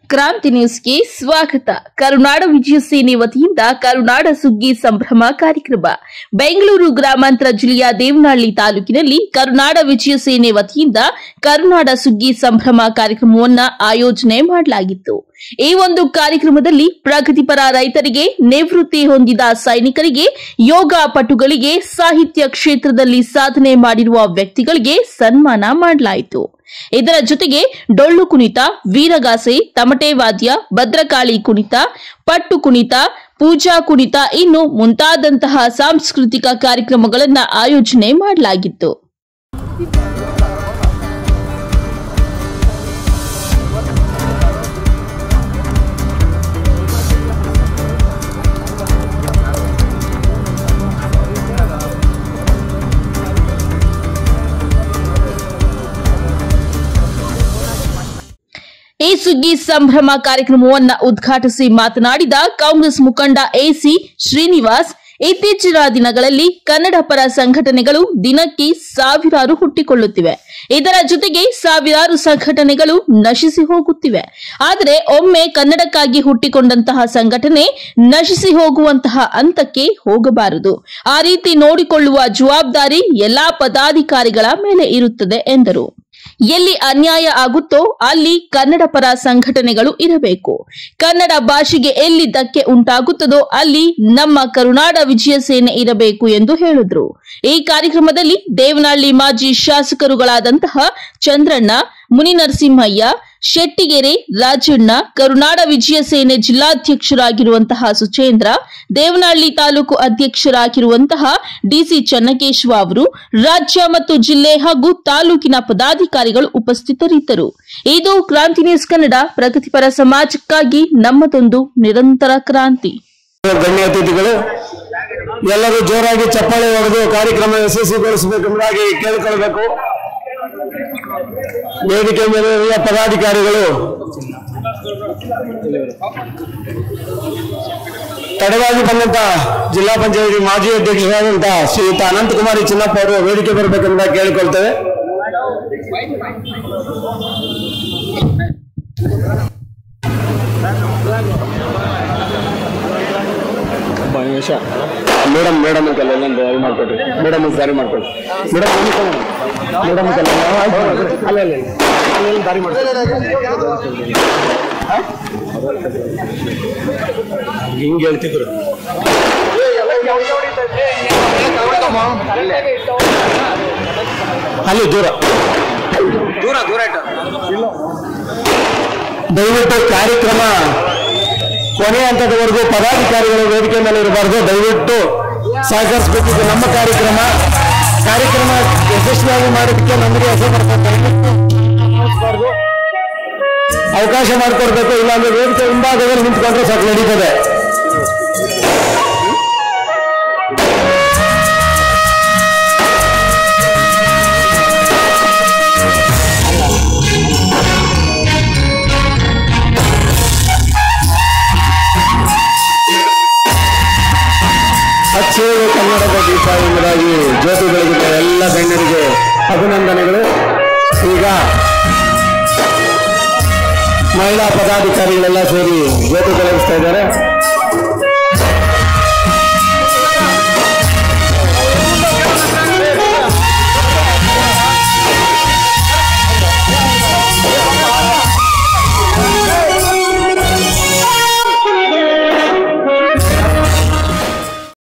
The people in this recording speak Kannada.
ಕ್ರಾಂತಿ ನ್ಯೂಸ್ಗೆ ಸ್ವಾಗತ ಕರುನಾಡ ವಿಜಯ ಸೇನೆ ವತಿಯಿಂದ ಕರುನಾಡ ಸುಗ್ಗಿ ಸಂಭ್ರಮ ಕಾರ್ಯಕ್ರಮ ಬೆಂಗಳೂರು ಗ್ರಾಮಾಂತರ ಜಿಲ್ಲೆಯ ದೇವನಹಳ್ಳಿ ತಾಲೂಕಿನಲ್ಲಿ ಕರುನಾಡ ವಿಜಯ ಸೇನೆ ವತಿಯಿಂದ ಕರುನಾಡ ಸುಗ್ಗಿ ಸಂಭ್ರಮ ಕಾರ್ಯಕ್ರಮವನ್ನ ಆಯೋಜನೆ ಮಾಡಲಾಗಿತ್ತು ಈ ಒಂದು ಕಾರ್ಯಕ್ರಮದಲ್ಲಿ ಪ್ರಗತಿಪರ ರೈತರಿಗೆ ನಿವೃತ್ತಿ ಹೊಂದಿದ ಸೈನಿಕರಿಗೆ ಯೋಗ ಪಟುಗಳಿಗೆ ಸಾಹಿತ್ಯ ಕ್ಷೇತ್ರದಲ್ಲಿ ಸಾಧನೆ ಮಾಡಿರುವ ವ್ಯಕ್ತಿಗಳಿಗೆ ಸನ್ಮಾನ ಮಾಡಲಾಯಿತು ಇದರ ಜೊತೆಗೆ ಡೊಳ್ಳು ಕುಣಿತ ವೀರಗಾಸೆ ತಮಟೆ ವಾದ್ಯ ಭದ್ರಕಾಳಿ ಕುಣಿತ ಪಟ್ಟು ಕುಣಿತ ಪೂಜಾ ಕುಣಿತ ಇನ್ನು ಮುಂತಾದಂತಹ ಸಾಂಸ್ಕೃತಿಕ ಕಾರ್ಯಕ್ರಮಗಳನ್ನ ಆಯೋಜನೆ ಮಾಡಲಾಗಿತ್ತು ಈ ಸುಗ್ಗಿ ಸಂಭ್ರಮ ಕಾರ್ಯಕ್ರಮವನ್ನ ಉದ್ಘಾಟಿಸಿ ಮಾತನಾಡಿದ ಕಾಂಗ್ರೆಸ್ ಮುಖಂಡ ಎಸಿ ಶ್ರೀನಿವಾಸ್ ಇತ್ತೀಚಿನ ದಿನಗಳಲ್ಲಿ ಕನ್ನಡ ಪರ ಸಂಘಟನೆಗಳು ದಿನಕ್ಕೆ ಸಾವಿರಾರು ಹುಟ್ಟಿಕೊಳ್ಳುತ್ತಿವೆ ಇದರ ಜೊತೆಗೆ ಸಾವಿರಾರು ಸಂಘಟನೆಗಳು ನಶಿಸಿ ಹೋಗುತ್ತಿವೆ ಆದರೆ ಒಮ್ಮೆ ಕನ್ನಡಕ್ಕಾಗಿ ಹುಟ್ಟಿಕೊಂಡಂತಹ ಸಂಘಟನೆ ನಶಿಸಿ ಹೋಗುವಂತಹ ಹಂತಕ್ಕೆ ಹೋಗಬಾರದು ಆ ರೀತಿ ನೋಡಿಕೊಳ್ಳುವ ಜವಾಬ್ದಾರಿ ಎಲ್ಲಾ ಪದಾಧಿಕಾರಿಗಳ ಮೇಲೆ ಇರುತ್ತದೆ ಎಂದರು ಎಲ್ಲಿ ಅನ್ಯಾಯ ಆಗುತ್ತೋ ಅಲ್ಲಿ ಕನ್ನಡ ಪರ ಸಂಘಟನೆಗಳು ಇರಬೇಕು ಕನ್ನಡ ಭಾಷೆಗೆ ಎಲ್ಲಿ ಧಕ್ಕೆ ಉಂಟಾಗುತ್ತದೋ ಅಲ್ಲಿ ನಮ್ಮ ಕರುನಾಡ ವಿಜಯ ಸೇನೆ ಇರಬೇಕು ಎಂದು ಹೇಳಿದ್ರು ಈ ಕಾರ್ಯಕ್ರಮದಲ್ಲಿ ದೇವನಹಳ್ಳಿ ಮಾಜಿ ಶಾಸಕರುಗಳಾದಂತಹ ಚಂದ್ರಣ್ಣ ಮುನಿನರಸಿಂಹಯ್ಯ ಶೆಟ್ಟಿಗೆರೆ ರಾಜಣ್ಣ ಕರುನಾಡ ವಿಜಯ ಸೇನೆ ಜಿಲ್ಲಾಧ್ಯಕ್ಷರಾಗಿರುವಂತಹ ಸುಚೇಂದ್ರ ದೇವನಹಳ್ಳಿ ತಾಲೂಕು ಅಧ್ಯಕ್ಷರಾಗಿರುವಂತಹ ಡಿಸಿ ಚನ್ನಕೇಶ್ವ ಅವರು ರಾಜ್ಯ ಮತ್ತು ಜಿಲ್ಲೆ ಹಾಗೂ ತಾಲೂಕಿನ ಪದಾಧಿಕಾರಿಗಳು ಉಪಸ್ಥಿತರಿದ್ದರು ಇದು ಕ್ರಾಂತಿ ನ್ಯೂಸ್ ಕನ್ನಡ ಪ್ರಗತಿಪರ ಸಮಾಜಕ್ಕಾಗಿ ನಮ್ಮದೊಂದು ನಿರಂತರ ಕ್ರಾಂತಿ ಗಣ್ಯ ಅತಿಥಿಗಳು ಎಲ್ಲರೂ ಜೋರಾಗಿ ಚಪ್ಪಾಳೆ ಹೊಡೆದು ಕಾರ್ಯಕ್ರಮ ಯಶಸ್ವಿಗೊಳಿಸಬೇಕೆಂಬುದಾಗಿ ಕೇಳಿಕೊಳ್ಬೇಕು ವೇದಿಕೆ ಮೇಲೆ ಇರುವ ಪದಾಧಿಕಾರಿಗಳು ತಡವಾಗಿ ಬಂದಂತ ಜಿಲ್ಲಾ ಪಂಚಾಯತಿ ಮಾಜಿ ಅಧ್ಯಕ್ಷರಾದಂತ ಶ್ರೀಯುತ ಅನಂತಕುಮಾರಿ ಚಿನ್ನಪ್ಪ ಅವರು ವೇದಿಕೆ ಬರಬೇಕೆಂಬುದಾಗಿ ಕೇಳಿಕೊಳ್ತೇವೆ ಮೇಡಮ್ ಮೇಡಮ್ ಅಂತೆಲ್ಲ ಎಲ್ಲೊಂದು ಇದು ಮಾಡ್ಕೊಡ್ರಿ ಮೇಡಮ್ ದಾರಿ ಮಾಡ್ಕೊಡ್ರಿ ಮೇಡಮ್ ಮೇಡಮ್ ಅಂತೆಲ್ಲ ಅಲ್ಲ ಅಲ್ಲ ಅಲ್ಲ ದಾರಿ ಮಾಡ್ಕೊಡ್ರಿ ಹಿಂಗೆ ಹೇಳ್ತಿದ್ರು ಅಲ್ಲಿ ದೂರ ದೂರ ದೂರ ಇಟ್ಟು ದಯವಿಟ್ಟು ಕಾರ್ಯಕ್ರಮ ಕೊನೆ ಹಂತದವರೆಗೂ ಪದಾಧಿಕಾರಿಗಳು ವೇದಿಕೆ ಮೇಲೆ ಇರಬಾರ್ದು ದಯವಿಟ್ಟು ಸಹಕರಿಸಬೇಕು ಇದು ನಮ್ಮ ಕಾರ್ಯಕ್ರಮ ಕಾರ್ಯಕ್ರಮ ಯಶಸ್ವಿಯಾಗಿ ಮಾಡೋದಕ್ಕೆ ನಮಗೆ ಹೆಸರು ಬರ್ತದೆ ದಯವಿಟ್ಟು ಸಹಕರಿಸ್ಬಾರ್ದು. ಅವಕಾಶ ಮಾಡಿಕೊಡ್ಬೇಕು ಇಲ್ಲಾಂದ್ರೆ ವೇದಿಕೆ ಹಿಂಭಾಗದಲ್ಲಿ ನಿಂತ್ಕೊಂಡ್ರೆ ಸಾಕು ನಡೀತದೆ ಹಚ್ಚೇರು ಕನ್ನಡದ ದೀಪ ಎಂಬುದಾಗಿ ಜ್ಯೋತಿ ಬೆಳಗಿದ ಎಲ್ಲ ಗಣ್ಯರಿಗೆ ಅಭಿನಂದನೆಗಳು ಈಗ ಮಹಿಳಾ ಪದಾಧಿಕಾರಿಗಳೆಲ್ಲ ಸೇರಿ ಜ್ಯೋತಿ ಬೆಳಗಿಸ್ತಾ ಇದ್ದಾರೆ